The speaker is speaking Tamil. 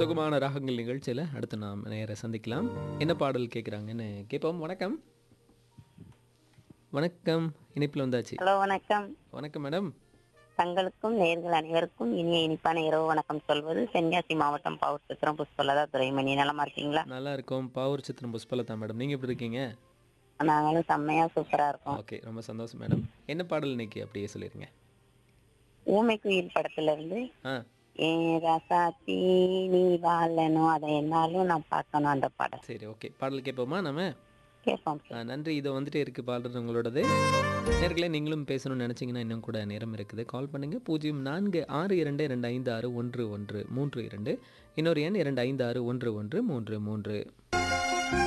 சுகமான ராகங்கள் நிகழ்ச்சியில் அடுத்து நாம் நேர சந்திக்கலாம் என்ன பாடல் கேட்குறாங்கன்னு கேட்போம் வணக்கம் வணக்கம் இணைப்பில் வந்தாச்சு ஹலோ வணக்கம் வணக்கம் மேடம் தங்களுக்கும் நேர்கள் அனைவருக்கும் இனிய இனிப்பான இரவு வணக்கம் சொல்வது தென்காசி மாவட்டம் பவுர் சித்திரம் புஷ்பலதா துரைமணி நலமா இருக்கீங்களா நல்லா இருக்கோம் பவர் சித்திரம் புஷ்பலதா மேடம் நீங்கள் எப்படி இருக்கீங்க நாங்களும் செம்மையா சூப்பரா இருக்கோம் ஓகே ரொம்ப சந்தோஷம் மேடம் என்ன பாடல் இன்னைக்கு அப்படியே சொல்லிடுங்க ஊமை குயில் படத்துல இருந்து ஆ ஏன் ராசாத்தி நீ வாழணும் அதை என்னாலும் நான் பார்க்கணும் அந்த படம் சரி ஓகே பாடல் கேட்போமா நம்ம கேட்போம் ஆ, நன்றி இதை வந்துட்டே இருக்கு பாடுறது உங்களோடது நேர்களே நீங்களும் பேசணும்னு நினச்சிங்கன்னா இன்னும் கூட நேரம் இருக்குது கால் பண்ணுங்க பூஜ்ஜியம் நான்கு ஆறு இரண்டு இரண்டு ஐந்து ஆறு ஒன்று ஒன்று மூன்று இரண்டு இன்னொரு எண் இரண்டு ஐந்து ஆறு ஒன்று ஒன்று மூன்று மூன்று